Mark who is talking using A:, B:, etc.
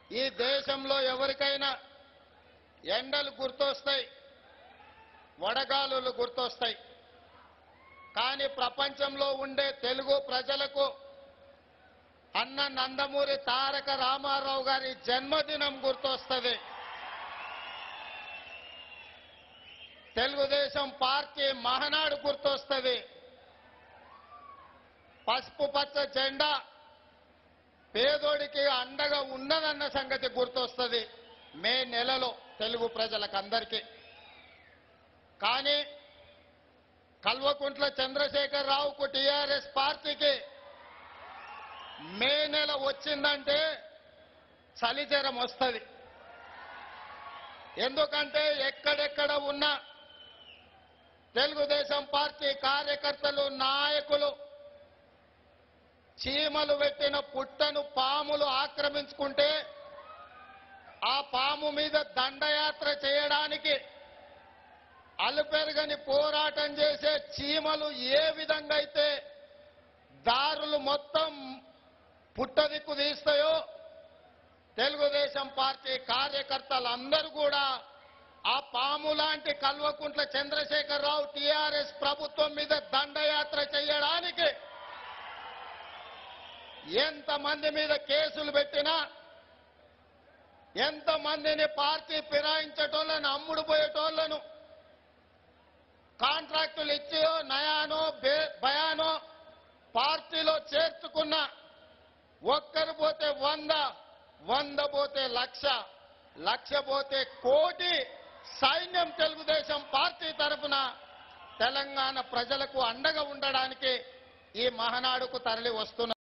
A: ఈ దేశంలో ఎవరికైనా ఎండలు గుర్తొస్తాయి వడగాలులు గుర్తొస్తాయి కానీ ప్రపంచంలో ఉండే తెలుగు ప్రజలకు అన్న నందమూరి తారక రామారావు గారి జన్మదినం గుర్తొస్తుంది తెలుగుదేశం పార్టీ మహనాడు గుర్తొస్తుంది పసుపు పచ్చ జెండా పేదోడికి అండగా ఉన్నదన్న సంగతి గుర్తొస్తుంది మే నెలలో తెలుగు ప్రజలకందరికీ కానీ కల్వకుంట్ల చంద్రశేఖర్ రావుకు టీఆర్ఎస్ పార్టీకి మే నెల వచ్చిందంటే చలిజ్వరం వస్తుంది ఎందుకంటే ఎక్కడెక్కడ ఉన్న తెలుగుదేశం పార్టీ కార్యకర్తలు నాయకులు చీమలు పెట్టిన పుట్టను పాములు ఆక్రమించుకుంటే ఆ పాము మీద దండయాత్ర చేయడానికి అలుపెరగని పోరాటం చేసే చీమలు ఏ విధంగా అయితే దారులు మొత్తం పుట్టదిక్కు తీస్తాయో తెలుగుదేశం పార్టీ కార్యకర్తలందరూ కూడా ఆ పాము లాంటి కల్వకుంట్ల చంద్రశేఖరరావు టీఆర్ఎస్ ప్రభుత్వం మీద దండయాత్ర చేయడానికి ఎంతమంది మీద కేసులు పెట్టినా ఎంతమందిని పార్టీ ఫిరాయించటోళ్ళను అమ్ముడు పోయేటోళ్లను కాంట్రాక్టులు ఇచ్చియో నయానో బే- భయానో పార్టీలో చేర్చుకున్న ఒక్కరు పోతే వంద వంద పోతే లక్ష లక్ష పోతే కోటి సైన్యం తెలుగుదేశం పార్టీ తరఫున తెలంగాణ ప్రజలకు అండగా ఉండడానికి ఈ మహనాడుకు తరలి వస్తున్నారు